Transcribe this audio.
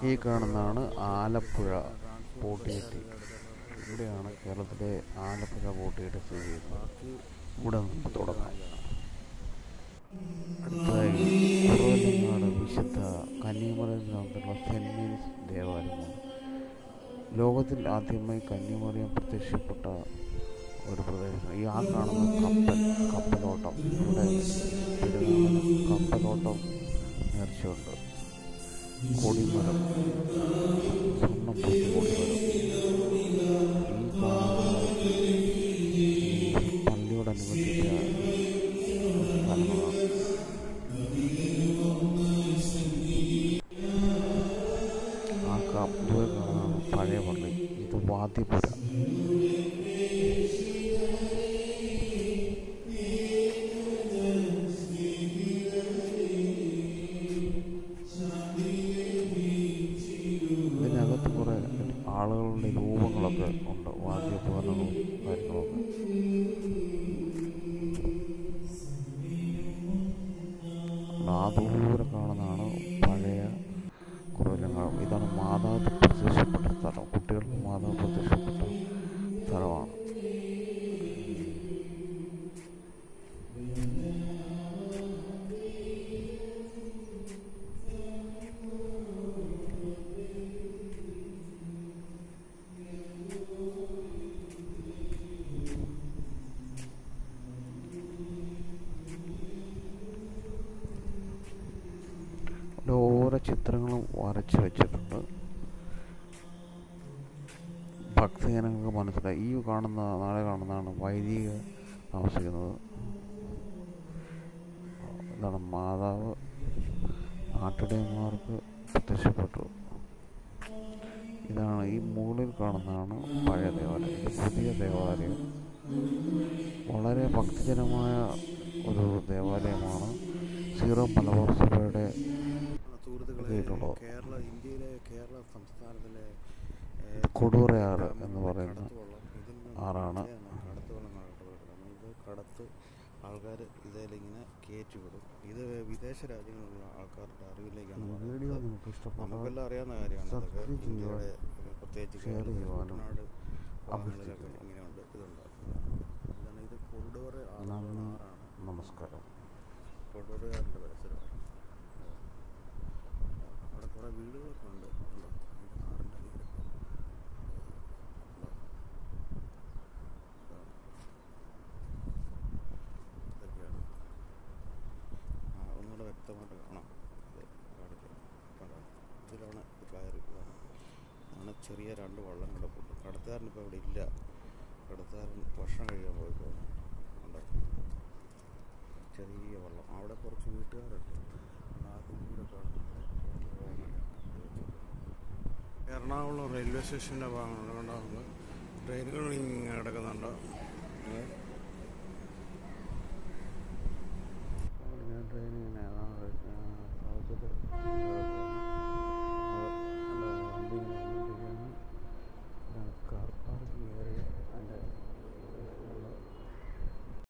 ഈ കാണുന്നതാണ് ആലപ്പുഴ ബോട്ടിയെട്ടി ഇവിടെയാണ് കേരളത്തിലെ ആലപ്പുഴ ബോട്ടിയെട്ടി സ്ഥിതി ചെയ്യുന്നത് ഇവിടെ നമുക്ക് തുടങ്ങാം അടുത്തതായി കുറവലങ്ങാട് വിശുദ്ധ കന്യാമറിയിൽ നടന്നുള്ള സെൻറ് മീൻസ് ദേവാലയമാണ് ലോകത്തിൽ ആദ്യമായി കന്യാമറിയം പ്രത്യക്ഷപ്പെട്ട ഒരു പ്രദേശം ഈ ആ കാണുന്ന കപ്പൽ കപ്പലോട്ടം ഇവിടെ പെരുന്നാളിന് കപ്പലോട്ടം നേർച്ചയുണ്ട് കൊടിമരം സ്വർണ്ണം പൂത്ത കൊടിമരം ഈ കാണുന്ന ഈ പള്ളിയോടനുബന്ധിച്ച സ്ഥലങ്ങളാണ് ആ കപ്പുക കാണുന്നതാണ് പഴയ പള്ളി ഇത് വാദ്യപുര ഇതിനകത്ത് കുറേ ആളുകളുടെ രൂപങ്ങളൊക്കെ ഉണ്ട് വാദ്യോപകരണങ്ങളും കാര്യങ്ങളൊക്കെ ആ ദൂരെ കാണുന്നതാണ് പഴയ കുറവിലങ്ങാട് ഇതാണ് മാതാവ് പ്രത്യക്ഷപ്പെട്ട സ്ഥലം കുട്ടികൾക്ക് മാതാവ് പ്രത്യക്ഷപ്പെട്ട സ്ഥലമാണ് ഇവിടെ ഓരോ ചിത്രങ്ങളും വരച്ച് വെച്ചിട്ടുണ്ട് ഭക്തജനങ്ങൾക്ക് മനസ്സിലായി ഈ കാണുന്ന നാളെ കാണുന്നതാണ് വൈദിക താമസിക്കുന്നത് ഇതാണ് മാതാവ് ആട്ടിടയന്മാർക്ക് പ്രത്യക്ഷപ്പെട്ടു ഇതാണ് ഈ മുകളിൽ കാണുന്നതാണ് പഴയ ദേവാലയം ഇത് പുതിയ ദേവാലയം വളരെ ഭക്തിജനമായ ഒരു ദേവാലയമാണ് സീറോ മലബാർ സഭയുടെ സുഹൃത്തുക്കളെ കേട്ടുള്ളത്. കേരള ഇന്ത്യയിലെ കേരള സംസ്ഥാനത്തിലെ കൊടുവറയാറ് എന്ന് പറയുന്ന കടത്തുവള്ളം ഇതിൽ നിന്ന് ആറാണ്. ഇതാണ് കടത്തുവള്ളം കടത്തുവള്ളം ഇത് കടത്ത് ആൾക്കാർ ഇതിലിങ്ങനെ കയറ്റി വിടും ഇത് വിദേശ രാജ്യങ്ങളിലുള്ള ആൾക്കാരുടെ അറിവിലേക്കാണ് വീഡിയോ പറയുന്നത്. നിങ്ങൾക്ക് ഇഷ്ടപ്പെട്ടാൽ നമുക്കെല്ലാം അറിയാവുന്ന കാര്യമാണ് ഇതൊക്കെ സബ്സ്ക്രൈബ് ചെയ്യുക, ഇന്ത്യയുടെ പ്രത്യേകിച്ച് ഷെയർ കേരളത്തിലെ ചെയ്യുവാനും കുട്ടനാട് ഭാഗങ്ങളിലൊക്കെ അഭ്യർത്ഥിക്കുന്നു. ഇങ്ങനെയുണ്ട് ഇതുണ്ട് ഇതാണ് ഇത് കൊറിഡോർ നന്ദി ആറാണ് നമസ്കാരം കൊടൂരുകാരുടെ പരിസരമാണ് അവിടെ കുറേ വീടുകളൊക്കെ ഉണ്ട് ഉണ്ടോ ഇത് ആറിൻ്റെ വീട് ഇതൊക്കെയാണ് ആ ഒന്നുകൂടെ വ്യക്തമായിട്ട് കാണാം ഇത് കാണിക്കാം കണ്ടോ ഇതിലാണ് ഇത് കയറി പോകുന്നത് അങ്ങനെ ചെറിയ രണ്ട് വള്ളം കിടപ്പുണ്ട് കടത്തുകാരൻ ഇപ്പോൾ ഇവിടെ ഇല്ല കടത്തുകാരൻ ഭക്ഷണം കഴിക്കാൻ പോയി പോകുന്നു കണ്ടോ ചെറിയ വള്ളം അവിടെ കുറച്ച് വീട്ടുകാരുണ്ട് അതും കൂടെ കാണുന്നുണ്ട് എറണാകുളം റെയിൽവേ സ്റ്റേഷൻ്റെ ഭാഗമാണ് കണ്ടോ നമ്മൾ ട്രെയിനുകൾ ഇങ്ങനെ കിടക്കുന്നുണ്ട് ഏ?